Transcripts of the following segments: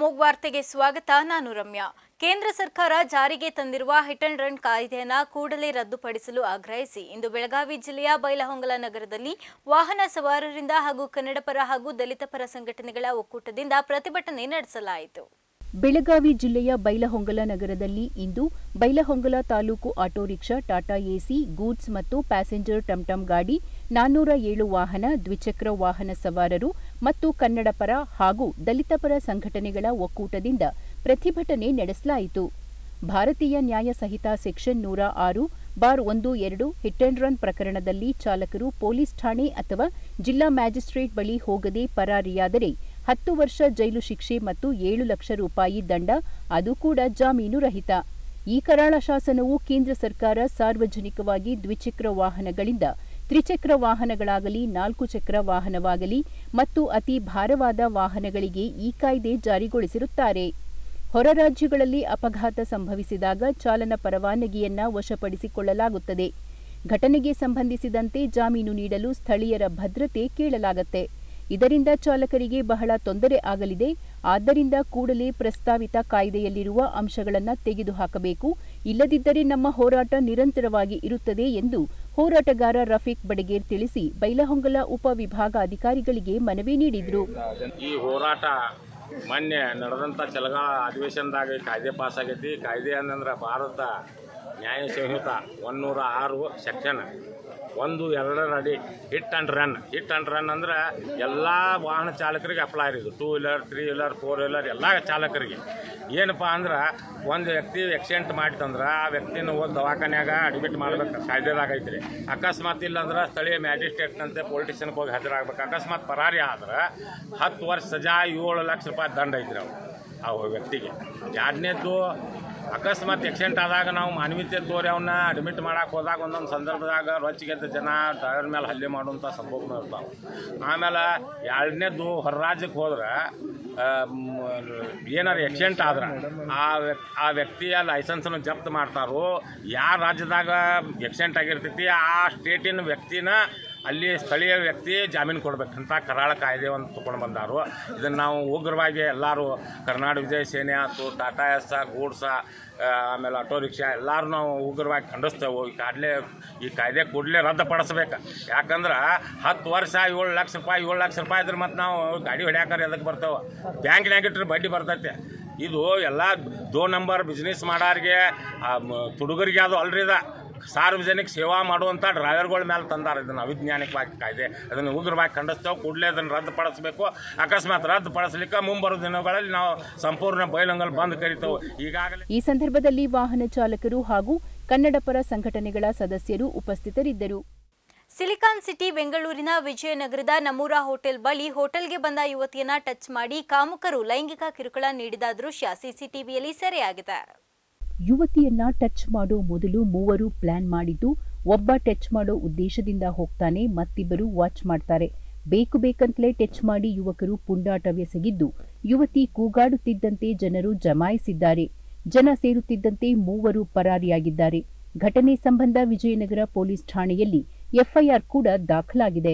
ಅಮೋಘ್ ವಾರ್ತೆಗೆ ಸ್ವಾಗತ ನಾನು ರಮ್ಯಾ ಕೇಂದ್ರ ಸರ್ಕಾರ ಜಾರಿಗೆ ತಂದಿರುವ ಹಿಟ್ ಅಂಡ್ ರನ್ ಕಾಯ್ದೆಯನ್ನ ಕೂಡಲೇ ರದ್ದುಪಡಿಸಲು ಆಗ್ರಹಿಸಿ ಇಂದು ಬೆಳಗಾವಿ ಜಿಲ್ಲೆಯ ಬೈಲಹೊಂಗಲ ನಗರದಲ್ಲಿ ವಾಹನ ಸವಾರರಿಂದ ಹಾಗೂ ಕನ್ನಡಪರ ಹಾಗೂ ದಲಿತ ಪರ ಸಂಘಟನೆಗಳ ಒಕ್ಕೂಟದಿಂದ ಪ್ರತಿಭಟನೆ ನಡೆಸಲಾಯಿತು ಬೆಳಗಾವಿ ಜಿಲ್ಲೆಯ ಬೈಲಹೊಂಗಲ ನಗರದಲ್ಲಿ ಇಂದು Bailhongal taluk auto rickshaw Tata Ace goods ಮತ್ತು ಪ್ಯಾಸೆಂಜರ್ ಟಂಟಂ ಗಾಡಿ ನಾನ್ನೂರ ಏಳು ವಾಹನ ದ್ವಿಚಕ್ರ ವಾಹನ ಸವಾರರು ಮತ್ತು ಕನ್ನಡ ಪರ ಹಾಗೂ ದಲಿತ ಪರ ಸಂಘಟನೆಗಳ ಒಕ್ಕೂಟದಿಂದ ಪ್ರತಿಭಟನೆ ನಡೆಸಲಾಯಿತು ಭಾರತೀಯ ನ್ಯಾಯ ಸಂಹಿತಾ ಸೆಕ್ಷನ್ ನೂರ ಆರು ಬಾರ್ ಒಂದು ಎರಡು ಹಿಟ್ ಅಂಡ್ ರನ್ ಪ್ರಕರಣದಲ್ಲಿ ಚಾಲಕರು ಪೊಲೀಸ್ ಠಾಣೆ ಅಥವಾ ಜಿಲ್ಲಾ ಮ್ಯಾಜಿಸ್ಟ್ರೇಟ್ ಬಳಿ ಹೋಗದೆ ಪರಾರಿಯಾದರೆ ಹತ್ತು ವರ್ಷ ಜೈಲು ಶಿಕ್ಷೆ ಮತ್ತು ಏಳು ಲಕ್ಷ ರೂಪಾಯಿ ದಂಡ ಅದು ಕೂಡ ಜಾಮೀನು ರಹಿತ ಈ ಕರಾಳ ಶಾಸನವು ಕೇಂದ್ರ ಸರ್ಕಾರ ಸಾರ್ವಜನಿಕವಾಗಿ ದ್ವಿಚಕ್ರ ವಾಹನಗಳಿಂದ ತ್ರಿಚಕ್ರ ವಾಹನಗಳಾಗಲಿ ನಾಲ್ಕು ಚಕ್ರ ವಾಹನವಾಗಲಿ ಮತ್ತು ಅತಿ ಭಾರವಾದ ವಾಹನಗಳಿಗೆ ಈ ಕಾಯ್ದೆ ಜಾರಿಗೊಳಿಸಿರುತ್ತಾರೆ ಹೊರ ರಾಜ್ಯಗಳಲ್ಲಿ ಅಪಘಾತ ಸಂಭವಿಸಿದಾಗ ಚಾಲನ ಪರವಾನಗಿಯನ್ನ ವಶಪಡಿಸಿಕೊಳ್ಳಲಾಗುತ್ತದೆ ಘಟನೆಗೆ ಸಂಬಂಧಿಸಿದಂತೆ ಜಾಮೀನು ನೀಡಲು ಸ್ಥಳೀಯರ ಭದ್ರತೆ ಕೇಳಲಾಗತ್ತೆ ಇದರಿಂದ ಚಾಲಕರಿಗೆ ಬಹಳ ತೊಂದರೆ ಆಗಲಿದೆ ಆದ್ದರಿಂದ ಕೂಡಲೇ ಪ್ರಸ್ತಾವಿತ ಕಾಯ್ದೆಯಲ್ಲಿರುವ ಅಂಶಗಳನ್ನು ತೆಗೆದುಹಾಕಬೇಕು ಇಲ್ಲದಿದ್ದರೆ ನಮ್ಮ ಹೋರಾಟ ನಿರಂತರವಾಗಿ ಇರುತ್ತದೆ ಎಂದು ಹೋರಾಟಗಾರ ರಫೀಕ್ ಬಡಗೇರ್ ತಿಳಿಸಿ ಬೈಲಹೊಂಗಲ ಉಪವಿಭಾಗಾಧಿಕಾರಿಗಳಿಗೆ ಮನವಿ ನೀಡಿದರು ಈ ಹೋರಾಟ ಮೊನ್ನೆ ನಡೆದಂಥ ಚಲಗಾಳ ಅಧಿವೇಶನದಾಗ ಈ ಕಾಯ್ದೆ ಪಾಸ್ ಆಗೈತಿ ಕಾಯ್ದೆ ಅನ್ನಂದ್ರೆ ಭಾರತ ನ್ಯಾಯ ಸಂಹಿತ ಒನ್ನೂರ ಆರು ಸೆಕ್ಷನ್ ಒಂದು ಎರಡರ ಅಡಿ hit and run hit and run ಅಂದ್ರೆ ಎಲ್ಲ ವಾಹನ ಚಾಲಕರಿಗೆ ಅಪ್ಲೈ ಇದು two wheeler three wheeler four wheeler ಎಲ್ಲ ಚಾಲಕರಿಗೆ ಏನಪ್ಪ ಅಂದ್ರೆ ಒಂದು ವ್ಯಕ್ತಿ ಆಕ್ಸಿಡೆಂಟ್ ಮಾಡಿತಂದ್ರೆ ಆ ವ್ಯಕ್ತಿನ ಹೋಗಿ ದವಾಖಾನ್ಯಾಗ ಅಡ್ಮಿಟ್ ಮಾಡ್ಬೇಕು ಕಾಯ್ದೆದಾಗ ಐತ್ರಿ ಅಕಸ್ಮಾತ್ ಇಲ್ಲಾಂದ್ರೆ ಸ್ಥಳೀಯ ಮ್ಯಾಜಿಸ್ಟ್ರೇಟ್ನಂತೆ ಪೊಲಿಟಿಷನ್ಗೆ ಹೋಗಿ ಹಾಜರಾಗ್ಬೇಕು ಅಕಸ್ಮಾತ್ ಪರಾರಿ ಆದ್ರೆ ಹತ್ತು ವರ್ಷ ಸಜಾ ಏಳು ಲಕ್ಷ ರೂಪಾಯಿ ದಂಡ ಐತ್ರಿ ಅವು ಆ ವ್ಯಕ್ತಿಗೆ ಎರಡನೇದ್ದು ಅಕಸ್ಮಾತ್ ಆಕ್ಸಿಡೆಂಟ್ ಆದಾಗ ನಾವು ಮಾನವೀಯತೆ ತೋರಿ ಅವನ್ನ ಅಡ್ಮಿಟ್ ಮಾಡಕ್ಕೆ ಹೋದಾಗ ಒಂದೊಂದು ಸಂದರ್ಭದಾಗ ರೊಚ್ಚಿಗೆದ್ದ ಜನ ಡ್ರೈವರ್ ಮೇಲೆ ಹಲ್ಲೆ ಮಾಡುವಂಥ ಸಂಭವನೂ ಇರ್ತಾವೆ ಆಮೇಲೆ ಎರಡನೇದ್ದು ಹೊರ ರಾಜ್ಯಕ್ಕೆ ಹೋದ್ರೆ ಆ, ಮ್, ಏನಾರು ಆಕ್ಸಿಡೆಂಟ್ ಆದ್ರೆ ಆ ವ್ಯಕ್ ಆ ವ್ಯಕ್ತಿಯ ಲೈಸೆನ್ಸನ್ನು ಜಪ್ತ್ ಮಾಡ್ತಾರೋ ಯಾವ ರಾಜ್ಯದಾಗ ಆಕ್ಸಿಡೆಂಟ್ ಆಗಿರ್ತೈತಿ ಆ ಸ್ಟೇಟಿನ ವ್ಯಕ್ತಿನ ಅಲ್ಲಿ ಸ್ಥಳೀಯ ವ್ಯಕ್ತಿ ಜಾಮೀನು ಕೊಡ್ಬೇಕಂತ ಕರಾಳ ಕಾಯ್ದೆ ಒಂದು ತೊಗೊಂಡು ಬಂದಾರು ಇದನ್ನು ನಾವು ಉಗ್ರವಾಗಿ ಎಲ್ಲರೂ ಕರ್ನಾಟಕ ವಿಜಯ ಸೇನೆ ಆಯ್ತು ಟಾಟಾ ಎಸ್ ಗೂಡ್ಸ ಆ, ಆಮೇಲೆ ಆಟೋ ರಿಕ್ಷಾ ಎಲ್ಲರೂ ನಾವು ಉಗ್ರವಾಗಿ ಖಂಡಿಸ್ತೇವೆ ಈ ಕಾಡಲೇ ಈ ಕಾಯ್ದೆ ಕೂಡಲೇ ರದ್ದುಪಡಿಸ್ಬೇಕು ಯಾಕಂದ್ರೆ ಹತ್ತು ವರ್ಷ ಏಳು ಲಕ್ಷ ರೂಪಾಯಿ ಏಳು ಲಕ್ಷ ರೂಪಾಯಿ ಇದ್ರೆ ಮತ್ತು ನಾವು ಗಾಡಿ ಹೊಡ್ಯಾಕಾರ ಎದಕ್ಕೆ ಬರ್ತಾವೆ ಬ್ಯಾಂಕ್ನಾಗ ಇಟ್ಟರೆ ಬಡ್ಡಿ ಬರ್ತೈತೆ ಇದು ಎಲ್ಲ ದೋ ನಂಬರ್ ಬಿಸ್ನೆಸ್ ಮಾಡೋರಿಗೆ ತುಡುಗರಿಗೆ ಅದು ಅಲ್ರಿ ಇದ ಸಾರ್ವಜನಿಕ ಸೇವಾ ಮಾಡುವಂಥ ಡ್ರೈವರ್ಗಳ ಮೇಲೆ ತಂದಾರ ಇದನ್ನು ಅವಿಜ್ಞಾನಿಕವಾಗಿ ಕಾಯ್ದೆ ಅದನ್ನು ಉಗ್ರವಾಗಿ ಖಂಡಿಸ್ತೇವೆ ಕೂಡಲೇ ಅದನ್ನು ರದ್ದುಪಡಿಸಬೇಕು ಅಕಸ್ಮಾತ್ ರದ್ದುಪಡಿಸ್ಲಿಕ್ಕೆ ಮುಂಬರುವ ದಿನಗಳಲ್ಲಿ ನಾವು ಸಂಪೂರ್ಣ ಬಯಲಂಗಲ್ ಬಂದ್ ಕರಿತೇವೆ ಈಗಾಗಲೇ ಈ ಸಂದರ್ಭದಲ್ಲಿ ವಾಹನ ಚಾಲಕರು ಹಾಗೂ ಕನ್ನಡ ಪರ ಸಂಘಟನೆಗಳ ಸದಸ್ಯರು ಉಪಸ್ಥಿತರಿದ್ದರು ಸಿಲಿಕಾನ್ ಸಿಟಿ ಬೆಂಗಳೂರಿನ ವಿಜಯನಗರದ ನಮೂರ ಹೋಟೆಲ್ ಬಳಿ ಹೋಟೆಲ್ಗೆ ಬಂದ ಯುವತಿಯನ್ನ ಟಚ್ ಮಾಡಿ ಕಾಮುಕರು ಲೈಂಗಿಕ ಕಿರುಕುಳ ನೀಡಿದ ದೃಶ್ಯ ಸಿಸಿಟಿವಿಯಲ್ಲಿ ಸೆರೆಯಾಗಿದೆ ಯುವತಿಯನ್ನ ಟಚ್ ಮಾಡೋ ಮೊದಲು ಮೂವರು ಪ್ಲಾನ್ ಮಾಡಿದ್ದು ಒಬ್ಬ ಟಚ್ ಮಾಡೋ ಉದ್ದೇಶದಿಂದ ಹೋಗ್ತಾನೆ ಮತ್ತಿಬ್ಬರು ವಾಚ್ ಮಾಡ್ತಾರೆ ಬೇಕು ಬೇಕಂತಲೇ ಟಚ್ ಮಾಡಿ ಯುವಕರು ಪುಂಡಾಟವೆಸಗಿದ್ದು ಯುವತಿ ಕೂಗಾಡುತ್ತಿದ್ದಂತೆ ಜನರು ಜಮಾಯಿಸಿದ್ದಾರೆ ಜನ ಸೇರುತ್ತಿದ್ದಂತೆ ಮೂವರು ಪರಾರಿಯಾಗಿದ್ದಾರೆ ಘಟನೆ ಸಂಬಂಧ ವಿಜಯನಗರ ಪೊಲೀಸ್ ಠಾಣೆಯಲ್ಲಿ ಎಫ್ಐಆರ್ ಕೂಡ ದಾಖಲಾಗಿದೆ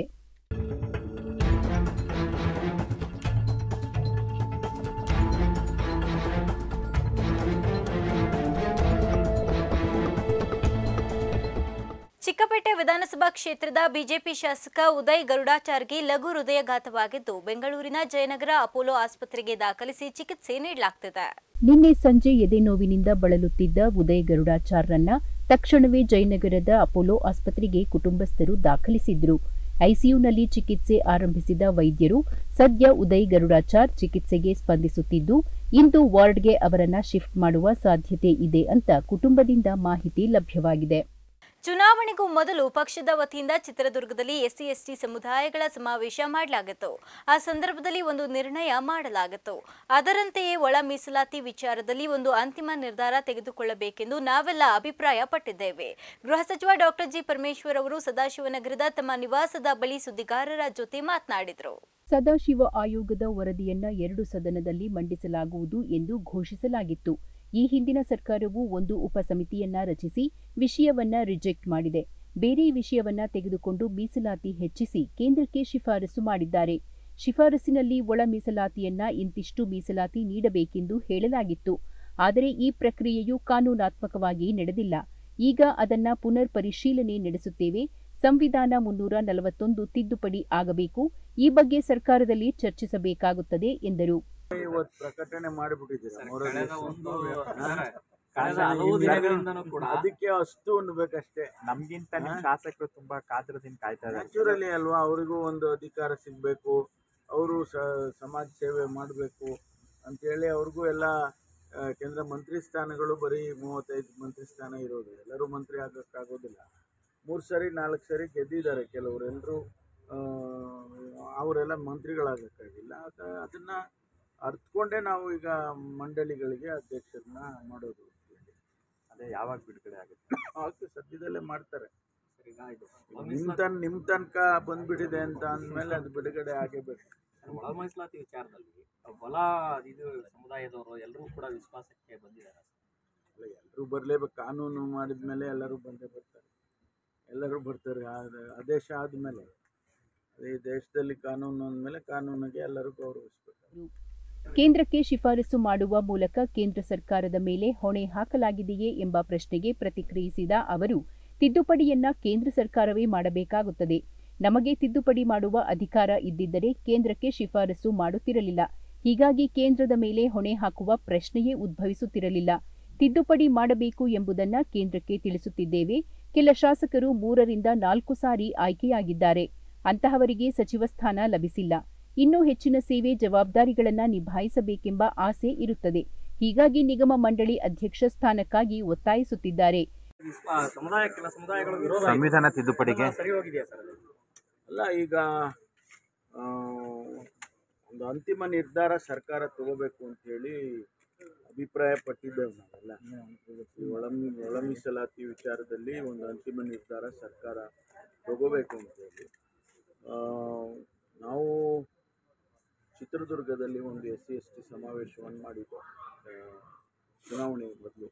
ಚಿಕ್ಕಪೇಟೆ ವಿಧಾನಸಭಾ ಕ್ಷೇತ್ರದ ಬಿಜೆಪಿ ಶಾಸಕ ಉದಯ್ ಗರುಡಾಚಾರ್ಗೆ ಲಘು ಹೃದಯಘಾತವಾಗಿದ್ದು ಬೆಂಗಳೂರಿನ ಜಯನಗರ ಅಪೋಲೋ ಆಸ್ಪತ್ರೆಗೆ ದಾಖಲಿಸಿ ಚಿಕಿತ್ಸೆ ನೀಡಲಾಗ್ತಿದೆ ನಿನ್ನೆ ಸಂಜೆ ಎದೆ ನೋವಿನಿಂದ ಬಳಲುತ್ತಿದ್ದ ಉದಯ್ ಗರುಡಾಚಾರ್ರನ್ನ ತಕ್ಷಣವೇ ಜಯನಗರದ ಅಪೋಲೋ ಆಸ್ಪತ್ರೆಗೆ ಕುಟುಂಬಸ್ಥರು ದಾಖಲಿಸಿದ್ರು ಐಸಿಯುನಲ್ಲಿ ಚಿಕಿತ್ಸೆ ಆರಂಭಿಸಿದ ವೈದ್ಯರು ಸದ್ಯ ಉದಯ್ ಗರುಡಾಚಾರ್ ಚಿಕಿತ್ಸೆಗೆ ಸ್ಪಂದಿಸುತ್ತಿದ್ದು ಇಂದು ವಾರ್ಡ್ಗೆ ಅವರನ್ನ ಶಿಫ್ಟ್ ಮಾಡುವ ಸಾಧ್ಯತೆ ಇದೆ ಅಂತ ಕುಟುಂಬದಿಂದ ಮಾಹಿತಿ ಲಭ್ಯವಾಗಿದೆ ಚುನಾವಣೆಗೂ ಮೊದಲು ಪಕ್ಷದ ವತಿಯಿಂದ ಚಿತ್ರದುರ್ಗದಲ್ಲಿ ಎಸ್ಸಿ ಎಸ್ಟಿ ಸಮುದಾಯಗಳ ಸಮಾವೇಶ ಮಾಡಲಾಗಿತ್ತು ಆ ಸಂದರ್ಭದಲ್ಲಿ ಒಂದು ನಿರ್ಣಯ ಮಾಡಲಾಗಿತ್ತು ಅದರಂತೆಯೇ ಒಳ ಮೀಸಲಾತಿ ವಿಚಾರದಲ್ಲಿ ಒಂದು ಅಂತಿಮ ನಿರ್ಧಾರ ತೆಗೆದುಕೊಳ್ಳಬೇಕೆಂದು ನಾವೆಲ್ಲ ಅಭಿಪ್ರಾಯ ಪಟ್ಟಿದ್ದೇವೆ ಗೃಹ ಸಚಿವ ಡಾಕ್ಟರ್ ಜಿ ಪರಮೇಶ್ವರ್ ಅವರು ಸದಾಶಿವನಗರದ ತಮ್ಮ ನಿವಾಸದ ಬಳಿ ಸುದ್ದಿಗಾರರ ಜೊತೆ ಮಾತನಾಡಿದರು ಸದಾಶಿವ ಆಯೋಗದ ವರದಿಯನ್ನ ಎರಡು ಸದನದಲ್ಲಿ ಮಂಡಿಸಲಾಗುವುದು ಎಂದು ಘೋಷಿಸಲಾಗಿತ್ತು ಈ ಹಿಂದಿನ ಸರ್ಕಾರವು ಒಂದು ಉಪಸಮಿತಿಯನ್ನ ರಚಿಸಿ ವಿಷಯವನ್ನ ರಿಜೆಕ್ಟ್ ಮಾಡಿದೆ ಬೇರೆ ವಿಷಯವನ್ನ ತೆಗೆದುಕೊಂಡು ಮೀಸಲಾತಿ ಹೆಚ್ಚಿಸಿ ಕೇಂದ್ರಕ್ಕೆ ಶಿಫಾರಸು ಮಾಡಿದ್ದಾರೆ ಶಿಫಾರಸಿನಲ್ಲಿ ಒಳ ಮೀಸಲಾತಿಯನ್ನ ಇಂತಿಷ್ಟು ಮೀಸಲಾತಿ ನೀಡಬೇಕೆಂದು ಹೇಳಲಾಗಿತ್ತು ಆದರೆ ಈ ಪ್ರಕ್ರಿಯೆಯು ಕಾನೂನಾತ್ಮಕವಾಗಿ ನಡೆದಿಲ್ಲ ಈಗ ಅದನ್ನ ಪುನರ್ ಪರಿಶೀಲನೆ ನಡೆಸುತ್ತೇವೆ ಸಂವಿಧಾನ ಮುನ್ನೂರ ನಲವತ್ತೊಂದು ತಿದ್ದುಪಡಿ ಆಗಬೇಕು ಈ ಬಗ್ಗೆ ಸರ್ಕಾರದಲ್ಲಿ ಚರ್ಚಿಸಬೇಕಾಗುತ್ತದೆ ಎಂದರು ಇವತ್ತು ಪ್ರಕಟಣೆ ಮಾಡಿಬಿಟ್ಟಿದ್ದೀರಾ ಸರ್, ಮೂರನೇ ಕಳೆದ ದಿವಸ. ಒಂದು ಹಾ? ಸರ್, ಕಳೆದ ಹಲವು ದಿನಗಳಿಂದನೂ ಕೂಡ ಅದಕ್ಕೆ ಅಷ್ಟು ಅನ್ಬೇಕಷ್ಟೇ ನಮ್ಗಿಂತ ನಿಮ್ ಶಾಸಕರು ತುಂಬಾ ಕಾತರದಿಂದ ಕಾಯ್ತಾ ಇದ್ದಾರೆ ನ್ಯಾಚುರಲಿ ಅಲ್ವಾ ಅವರಿಗೂ ಒಂದು ಅಧಿಕಾರ ಸಿಗಬೇಕು ಅವರು ಸಮಾಜ ಸೇವೆ ಮಾಡಬೇಕು ಅಂತೇಳಿ ಅವ್ರಿಗೂ ಎಲ್ಲ ಆ, ಕೇಂದ್ರ ಮಂತ್ರಿ ಸ್ಥಾನಗಳು ಬರೀ ಮೂವತ್ತೈದು ಮಂತ್ರಿ ಸ್ಥಾನ ಇರೋದು ಎಲ್ಲರೂ ಮಂತ್ರಿ ಆಗೋಕ್ಕಾಗೋದಿಲ್ಲ ಮೂರು ಸರಿ ನಾಲ್ಕು ಸರಿ ಗೆದ್ದಿದ್ದಾರೆ ಕೆಲವರು ಎಲ್ಲರೂ ಅವರೆಲ್ಲ ಮಂತ್ರಿಗಳಾಗಕ್ಕಾಗಿಲ್ಲ ಅದ ಅದನ್ನು ಅರ್ಥಕೊಂಡೇ ನಾವು ಈಗ ಮಂಡಳಿಗಳಿಗೆ ಅಧ್ಯಕ್ಷರನ್ನ ಮಾಡೋದು ಅದೇ ಯಾವಾಗ ಬಿಡುಗಡೆ ಆಗುತ್ತೆ ಆಗ್ತದೆ ಸದ್ಯದಲ್ಲೇ ಮಾಡ್ತಾರೆ ಸರ್, ಈಗ ಇದು ಒಳ ನಿಮ್ ಮೀಸಲಾತಿ- ತನ್ ನಿಮ್ ತನಕ ಬಂದ್ಬಿಟ್ಟಿದೆ ಅಂತ ಅಂದ್ಮೇಲೆ ಅದು ಬಿಡುಗಡೆ ಆಗೇಬೇಕು ಒಳ ಮೀಸಲಾತಿ ವಿಚಾರದಲ್ಲಿ ಬಲ ಇದು ಸಮುದಾಯದವರು ಎಲ್ಲರೂ ಕೂಡ ವಿಶ್ವಾಸಕ್ಕೆ ಬಂದಿದ್ದಾರೆ ಅಲ್ಲ ಎಲ್ಲರೂ ಬರಲೇಬೇಕು ಕಾನೂನು ಮಾಡಿದ್ಮೇಲೆ ಎಲ್ಲರೂ ಬಂದೇ ಬರ್ತಾರೆ ಎಲ್ಲರೂ ಬರ್ತಾರೆ ಆದ- ಆದೇಶ ಆದಮೇಲೆ ಈ ದೇಶದಲ್ಲಿ ಕಾನೂನು ಅಂದಮೇಲೆ ಕಾನೂನಿಗೆ ಎಲ್ಲರೂ ಗೌರವಿಸ್ಬೇಕು ಕೇಂದ್ರಕ್ಕೆ ಶಿಫಾರಸು ಮಾಡುವ ಮೂಲಕ ಕೇಂದ್ರ ಸರ್ಕಾರದ ಮೇಲೆ ಹೊಣೆ ಹಾಕಲಾಗಿದೆಯೇ ಎಂಬ ಪ್ರಶ್ನೆಗೆ ಪ್ರತಿಕ್ರಿಯಿಸಿದ ಅವರು ತಿದ್ದುಪಡಿಯನ್ನ ಕೇಂದ್ರ ಸರ್ಕಾರವೇ ಮಾಡಬೇಕಾಗುತ್ತದೆ ನಮಗೆ ತಿದ್ದುಪಡಿ ಮಾಡುವ ಅಧಿಕಾರ ಇದ್ದಿದ್ದರೆ ಕೇಂದ್ರಕ್ಕೆ ಶಿಫಾರಸು ಮಾಡುತ್ತಿರಲಿಲ್ಲ ಹೀಗಾಗಿ ಕೇಂದ್ರದ ಮೇಲೆ ಹೊಣೆ ಹಾಕುವ ಪ್ರಶ್ನೆಯೇ ಉದ್ಭವಿಸುತ್ತಿರಲಿಲ್ಲ ತಿದ್ದುಪಡಿ ಮಾಡಬೇಕು ಎಂಬುದನ್ನ ಕೇಂದ್ರಕ್ಕೆ ತಿಳಿಸುತ್ತಿದ್ದೇವೆ ಕೆಲ ಶಾಸಕರು ಮೂರರಿಂದ ನಾಲ್ಕು ಸಾರಿ ಆಯ್ಕೆಯಾಗಿದ್ದಾರೆ ಅಂತಹವರಿಗೆ ಸಚಿವ ಸ್ಥಾನ ಲಭಿಸಿಲ್ಲ ಇನ್ನೂ ಹೆಚ್ಚಿನ ಸೇವೆ ಜವಾಬ್ದಾರಿಗಳನ್ನ ನಿಭಾಯಿಸಬೇಕೆಂಬ ಆಸೆ ಇರುತ್ತದೆ ಹೀಗಾಗಿ ನಿಗಮ ಮಂಡಳಿ ಅಧ್ಯಕ್ಷ ಸ್ಥಾನಕ್ಕಾಗಿ ಒತ್ತಾಯಿಸುತ್ತಿದ್ದಾರೆ ವಿಶ್ವ- ಸಮುದಾಯ ಕೆಲ ಸಮುದಾಯಗಳು ವಿರೋಧ ಆಯ್ತು. ಸಂವಿಧಾನ ತಿದ್ದುಪಡಿಗೆ ಅದನ್ನ ಸರಿ ಹೋಗಿದೆಯಾ ಸರ್ ಅದು? ಅಲ್ಲ ಈಗ ಆ, ಒಂದು ಅಂತಿಮ ನಿರ್ಧಾರ ಸರ್ಕಾರ ತಗೋಬೇಕು ಅಂತೇಳಿ ಅಭಿಪ್ರಾಯ ಪಟ್ಟಿದ್ದೇವೆ ನಾವೆಲ್ಲ ಈ ಒಳ ಮೀ- ಒಳ ಮೀಸಲಾತಿ ವಿಚಾರದಲ್ಲಿ ಒಂದು ಅಂತಿಮ ನಿರ್ಧಾರ ಸರ್ಕಾರ ತಗೋಬೇಕು ಅಂತೇಳಿ ಆ, ನಾವು ಚಿತ್ರದುರ್ಗದಲ್ಲಿ ಒಂದು ಎಸ್ ಸಿ ಎಸ್ ಟಿ ಸಮಾವೇಶವನ್ನು ಮಾಡಿದ್ದೆ ಆ, ಚುನಾವಣೆ ಮೊದಲು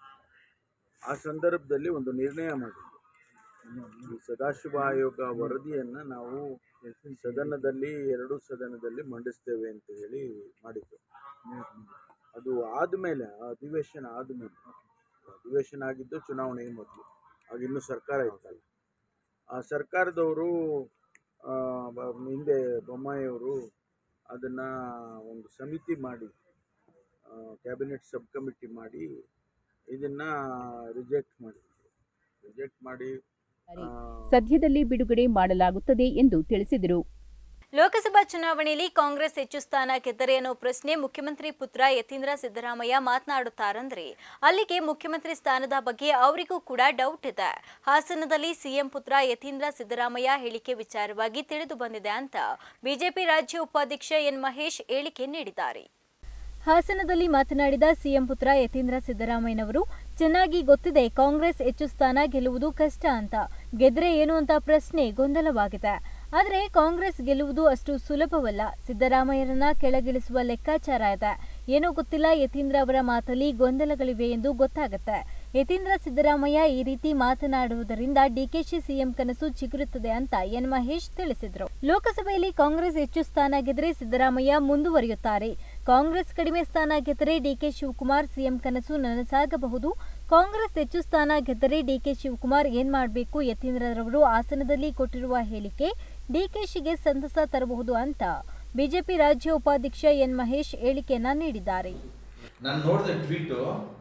ಆ ಸಂದರ್ಭದಲ್ಲಿ ಒಂದು ನಿರ್ಣಯ ಮಾಡಿದ್ವಿ ಈ ಸದಾಶಿವ ಆಯೋಗ ವರದಿಯನ್ನು ನಾವು ಸದನದಲ್ಲಿ ಎರಡೂ ಸದನದಲ್ಲಿ ಮಂಡಿಸ್ತೇವೆ ಅಂತ ಹೇಳಿ ಮಾಡಿದ್ದು ಅದು ಆದಮೇಲೆ ಆ ಅಧಿವೇಶನ ಆದಮೇಲೆ ಅಧಿವೇಶನ ಆಗಿದ್ದು ಚುನಾವಣೆಗೆ ಮೊದಲು ಆಗ ಇನ್ನೂ ಸರ್ಕಾರ ಇತ್ತಲ್ಲ ಆ ಸರ್ಕಾರದವರು ಆ, ಬ- ಹಿಂದೆ ಬೊಮ್ಮಾಯಿಯವರು ಅದನ್ನು ಒಂದು ಸಮಿತಿ ಮಾಡಿ ಕ್ಯಾಬಿನೆಟ್ ಸಬ್ ಕಮಿಟಿ ಮಾಡಿ ಇದನ್ನು ರಿಜೆಕ್ಟ್ ಮಾಡಿದ್ರು ರಿಜೆಕ್ಟ್ ಮಾಡಿ ಆ, ಸದ್ಯದಲ್ಲಿ ಬಿಡುಗಡೆ ಮಾಡಲಾಗುತ್ತದೆ ಎಂದು ತಿಳಿಸಿದರು ಲೋಕಸಭಾ ಚುನಾವಣೆಯಲ್ಲಿ ಕಾಂಗ್ರೆಸ್ ಹೆಚ್ಚು ಸ್ಥಾನ ಗೆದ್ದರೆ ಅನ್ನೋ ಪ್ರಶ್ನೆ ಮುಖ್ಯಮಂತ್ರಿ ಪುತ್ರ ಯತೀಂದ್ರ ಸಿದ್ದರಾಮಯ್ಯ ಮಾತನಾಡುತ್ತಾರಂದ್ರೆ ಅಲ್ಲಿಗೆ ಮುಖ್ಯಮಂತ್ರಿ ಸ್ಥಾನದ ಬಗ್ಗೆ ಅವರಿಗೂ ಕೂಡ ಡೌಟ್ ಇದೆ ಹಾಸನದಲ್ಲಿ ಸಿಎಂ ಪುತ್ರ ಯತೀಂದ್ರ ಸಿದ್ದರಾಮಯ್ಯ ಹೇಳಿಕೆ ವಿಚಾರವಾಗಿ ತಿಳಿದು ಬಂದಿದೆ ಅಂತ ಬಿಜೆಪಿ ರಾಜ್ಯ ಉಪಾಧ್ಯಕ್ಷ ಎನ್ ಮಹೇಶ್ ಹೇಳಿಕೆ ನೀಡಿದ್ದಾರೆ ಹಾಸನದಲ್ಲಿ ಮಾತನಾಡಿದ ಸಿಎಂ ಪುತ್ರ ಯತೀಂದ್ರ ಸಿದ್ದರಾಮಯ್ಯನವರು ಚೆನ್ನಾಗಿ ಗೊತ್ತಿದೆ ಕಾಂಗ್ರೆಸ್ ಹೆಚ್ಚು ಸ್ಥಾನ ಗೆಲ್ಲುವುದು ಕಷ್ಟ ಅಂತ ಗೆದ್ರೆ ಏನು ಅಂತ ಪ್ರಶ್ನೆ ಗೊಂದಲವಾಗಿದೆ ಆದರೆ ಕಾಂಗ್ರೆಸ್ ಗೆಲ್ಲುವುದು ಅಷ್ಟು ಸುಲಭವಲ್ಲ ಸಿದ್ದರಾಮಯ್ಯರನ್ನ ಕೆಳಗಿಳಿಸುವ ಲೆಕ್ಕಾಚಾರ ಇದೆ ಏನೋ ಗೊತ್ತಿಲ್ಲ ಯತೀಂದ್ರ ಅವರ ಮಾತಲ್ಲಿ ಗೊಂದಲಗಳಿವೆ ಎಂದು ಗೊತ್ತಾಗುತ್ತೆ ಯತೀಂದ್ರ ಸಿದ್ದರಾಮಯ್ಯ ಈ ರೀತಿ ಮಾತನಾಡುವುದರಿಂದ ಡಿಕೆಶಿ ಸಿಎಂ ಕನಸು ಚಿಗುರುತ್ತದೆ ಅಂತ ಎನ್ ಮಹೇಶ್ ತಿಳಿಸಿದರು ಲೋಕಸಭೆಯಲ್ಲಿ ಕಾಂಗ್ರೆಸ್ ಹೆಚ್ಚು ಸ್ಥಾನ ಗೆದ್ದರೆ ಸಿದ್ದರಾಮಯ್ಯ ಮುಂದುವರಿಯುತ್ತಾರೆ ಕಾಂಗ್ರೆಸ್ ಕಡಿಮೆ ಸ್ಥಾನ ಗೆದ್ದರೆ ಡಿಕೆ ಶಿವಕುಮಾರ್ ಸಿಎಂ ಕನಸು ನನಸಾಗಬಹುದು ಕಾಂಗ್ರೆಸ್ ಹೆಚ್ಚು ಸ್ಥಾನ ಗೆದ್ದರೆ ಡಿಕೆ ಶಿವಕುಮಾರ್ ಏನ್ ಮಾಡಬೇಕು ಯತೀಂದ್ರರವರು ಆಸನದಲ್ಲಿ ಕೊಟ್ಟಿರುವ ಹೇಳಿಕೆ ಡಿಕೆಶಿಗೆ ಸಂತಸ ತರಬಹುದು ಅಂತ ಬಿಜೆಪಿ ರಾಜ್ಯ ಉಪಾಧ್ಯಕ್ಷ ಎನ್ ಮಹೇಶ್ ಹೇಳಿಕೆಯನ್ನ ನೀಡಿದ್ದಾರೆ ನಾನು ನೋಡಿದ ಟ್ವೀಟು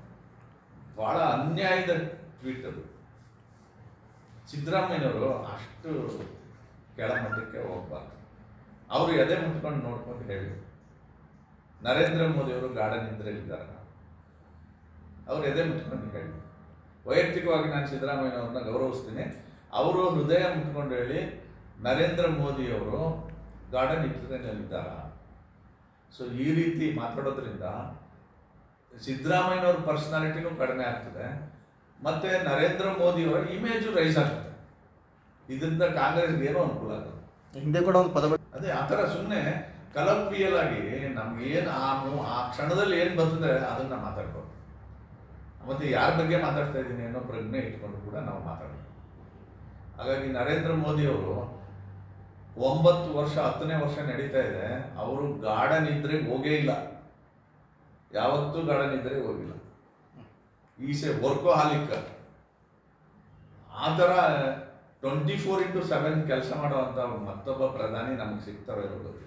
ಭಾಳ ಅನ್ಯಾಯದ ಟ್ವೀಟ್ ಅದು ಸಿದ್ದರಾಮಯ್ಯನವರು ಅಷ್ಟು ಕೆಳಮಟ್ಟಕ್ಕೆ ಹೋಗ್ಬಾರ್ದು ಅವರು ಎದೆ ಮುಟ್ಕೊಂಡು ನೋಡ್ಕೊಂಡು ಹೇಳಿ ನರೇಂದ್ರ ಮೋದಿಯವರು ಗಾರ್ಡನ್ ನಿದ್ರೆಯಲ್ಲಿದ್ದಾರೆ ಅವ್ರು ಎದೆ ಮುಟ್ಕೊಂಡು ಹೇಳಿ ವೈಯಕ್ತಿಕವಾಗಿ ನಾನು ಸಿದ್ದರಾಮಯ್ಯನವ್ರನ್ನ ಗೌರವಿಸ್ತೀನಿ ಅವರು ಹೃದಯ ಮುಟ್ಕೊಂಡು ಹೇಳಿ ನರೇಂದ್ರ ಮೋದಿಯವರು ಗಾರ್ಡನ್ ನಿದ್ರೆಯಲ್ಲಿದ್ದಾರ ಸೊ ಈ ರೀತಿ ಮಾತಾಡೋದ್ರಿಂದ ಸಿದ್ದರಾಮಯ್ಯನವ್ರ ಪರ್ಸನಾಲಿಟಿನೂ ಕಡಿಮೆ ಆಗ್ತದೆ ಮತ್ತೆ ನರೇಂದ್ರ ಮೋದಿಯವರ ಇಮೇಜು ರೈಸ್ ಆಗ್ತದೆ ಇದರಿಂದ ಕಾಂಗ್ರೆಸ್ಗೆ ಏನೋ ಅನುಕೂಲ ಆಗ್ತದೆ ಹಿಂದೆ ಕೂಡ ಒಂದು ಪದ ಅದೇ ಆ ಥರ ಸುಮ್ಮನೆ ಕಲಕ್ವಿಯಲ್ ಆಗಿ ನಮ್ಗೆ ಏನು ಆ ಮೂ- ಆ ಕ್ಷಣದಲ್ಲಿ ಏನು ಬರ್ತದೆ ಅದನ್ನ ಮಾತಾಡ್ಬೋದು ಮತ್ತೆ ಯಾರ ಬಗ್ಗೆ ಮಾತಾಡ್ತಾ ಇದ್ದೀನಿ ಅನ್ನೋ ಪ್ರಜ್ಞೆ ಇಟ್ಕೊಂಡು ಕೂಡ ನಾವು ಮಾತಾಡೋದು ಹಾಗಾಗಿ ನರೇಂದ್ರ ಮೋದಿಯವರು ಒಂಬತ್ತು ವರ್ಷ ಹತ್ತನೇ ವರ್ಷ ನಡೀತಾ ಇದೆ ಅವರು ಗಾರ್ಡನ್ ಇದ್ರೆ ಹೋಗೇ ಇಲ್ಲ ಯಾವತ್ತೂ ಗಾರ್ಡನ್ ಇದ್ರೆ ಹೋಗಿಲ್ಲ ಈಸ್ ಎ ವರ್ಕೋಹಾಲಿಕ್ ಆ ಥರ ಟ್ವೆಂಟಿ ಫೋರ್ ಇಂಟು ಸೆವೆನ್ ಕೆಲಸ ಮಾಡುವಂತ ಮತ್ತೊಬ್ಬ ಪ್ರಧಾನಿ ನಮಗೆ ಸಿಗ್ತಾರೋ ಇರೋ ಗೊತ್ತಿಲ್ಲ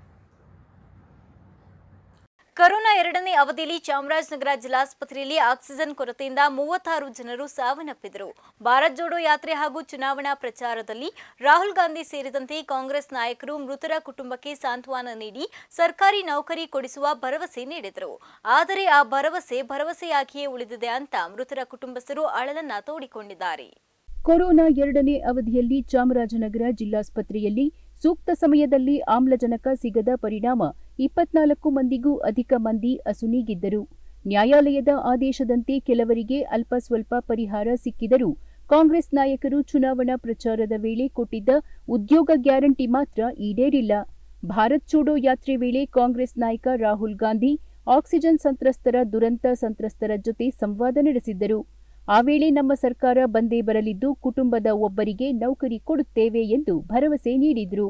ಕರೋನಾ ಎರಡನೇ ಅವಧಿಯಲ್ಲಿ ಚಾಮರಾಜನಗರ ಜಿಲ್ಲಾಸ್ಪತ್ರೆಯಲ್ಲಿ ಆಕ್ಸಿಜನ್ ಕೊರತೆಯಿಂದ ಮೂವತ್ತಾರು ಜನರು ಸಾವನ್ನಪ್ಪಿದರು ಭಾರತ್ ಜೋಡೋ ಯಾತ್ರೆ ಹಾಗೂ ಚುನಾವಣಾ ಪ್ರಚಾರದಲ್ಲಿ ರಾಹುಲ್ ಗಾಂಧಿ ಸೇರಿದಂತೆ ಕಾಂಗ್ರೆಸ್ ನಾಯಕರು ಮೃತರ ಕುಟುಂಬಕ್ಕೆ ಸಾಂತ್ವನ ನೀಡಿ ಸರ್ಕಾರಿ ನೌಕರಿ ಕೊಡಿಸುವ ಭರವಸೆ ನೀಡಿದರು ಆದರೆ ಆ ಭರವಸೆ ಭರವಸೆಯಾಗಿಯೇ ಉಳಿದಿದೆ ಅಂತ ಮೃತರ ಕುಟುಂಬಸ್ಥರು ಅಳಲನ್ನ ತೋಡಿಕೊಂಡಿದ್ದಾರೆ ಕೊರೋನಾ ಎರಡನೇ ಅವಧಿಯಲ್ಲಿ ಚಾಮರಾಜನಗರ ಜಿಲ್ಲಾಸ್ಪತ್ರೆಯಲ್ಲಿ ಸೂಕ್ತ ಸಮಯದಲ್ಲಿ ಆಮ್ಲಜನಕ ಸಿಗದ ಪರಿಣಾಮ ಇಪ್ಪತ್ನಾಲ್ಕು ಮಂದಿಗೂ ಅಧಿಕ ಮಂದಿ ಅಸುನೀಗಿದ್ದರು ನ್ಯಾಯಾಲಯದ ಆದೇಶದಂತೆ ಕೆಲವರಿಗೆ ಅಲ್ಪ ಸ್ವಲ್ಪ ಪರಿಹಾರ ಸಿಕ್ಕಿದರೂ ಕಾಂಗ್ರೆಸ್ ನಾಯಕರು ಚುನಾವಣಾ ಪ್ರಚಾರದ ವೇಳೆ ಕೊಟ್ಟಿದ್ದ ಉದ್ಯೋಗ ಗ್ಯಾರಂಟಿ ಮಾತ್ರ ಈಡೇರಿಲ್ಲ ಭಾರತ್ ಚೋಡೋ ಯಾತ್ರೆ ವೇಳೆ ಕಾಂಗ್ರೆಸ್ ನಾಯಕ ರಾಹುಲ್ ಗಾಂಧಿ ಆಕ್ಸಿಜನ್ ಸಂತ್ರಸ್ತರ ದುರಂತ ಸಂತ್ರಸ್ತರ ಜೊತೆ ಸಂವಾದ ನಡೆಸಿದ್ದರು ಆ ವೇಳೆ ನಮ್ಮ ಸರ್ಕಾರ ಬಂದೇ ಬರಲಿದ್ದು ಕುಟುಂಬದ ಒಬ್ಬರಿಗೆ ನೌಕರಿ ಕೊಡುತ್ತೇವೆ ಎಂದು ಭರವಸೆ ನೀಡಿದ್ರು